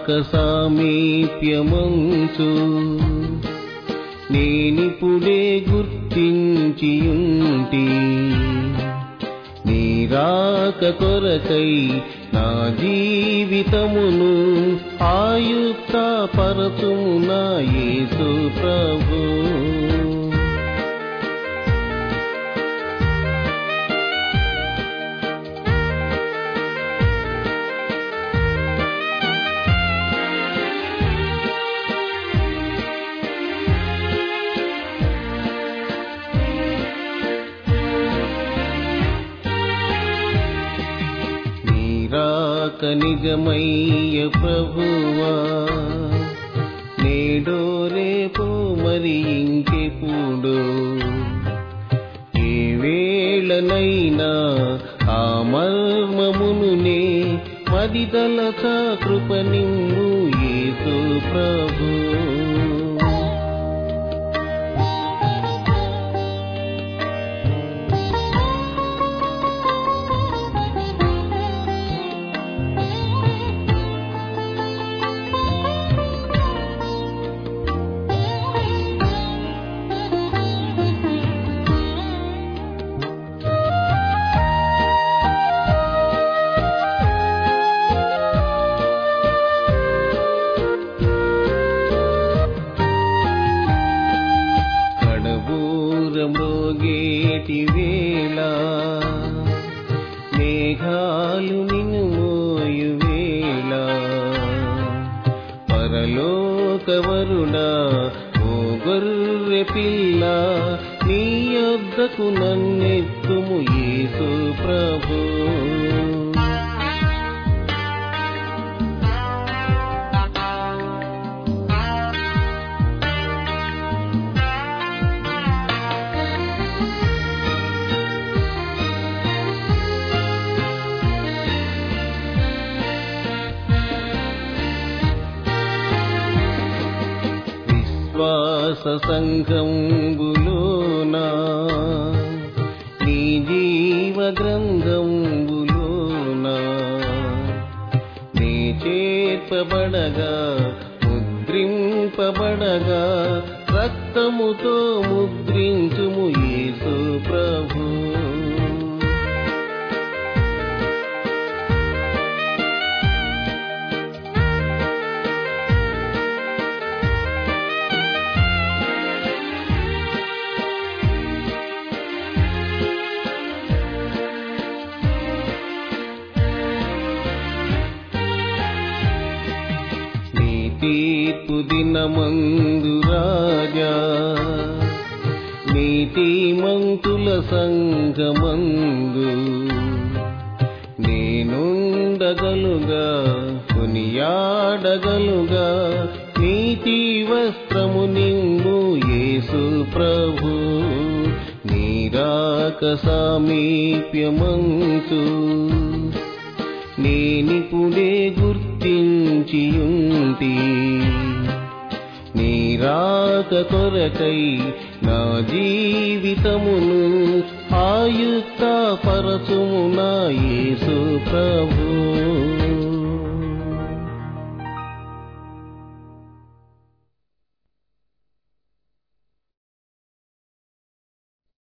సామీప్యమంచు నేనిప్పుడే గుర్తించియుంటి నీరాక కొరకై నా జీవితమును ఆయుక్త పరచుము నా యేసు ప్రభు నీరాక నిజమయ్య ప్రభువా నేడో రేపో మరి ఇంకెప్పుడు ఏ వేళనైనా ఆ మర్మమును నే మదిదలత కృప నిమ్ము యేసు ప్రభు కడబూరమోగేటి వేళ మేఘాలు నిన్ను మోయు వేళ పరలోకవరుణ ఓ గొర్రె పిల్ల నీ యొద్దకు నన్నెత్తుము యేసు ప్రభు విశ్వాస సంఘంబులోనా నీ జీవ గ్రంథంబులోనా నీ చేర్పబడగా ముద్రింపబడగా రక్తముతో ముద్రించుము యేసు ప్రభు నీ తీర్పు దినమందు రాజా నీతిమంతుల సంగమందు నేనుండగలుగా కొనియాడగలుగా నీతి వస్త్రము నిండు యేసు ప్రభు నీరాక సామీప్యమంతు నేనిప్పుడే గుర్తించియుంటి నీరాక కొరకై నా జీవితమును ఆయుక్త పరచుము నా యేసు ప్రభు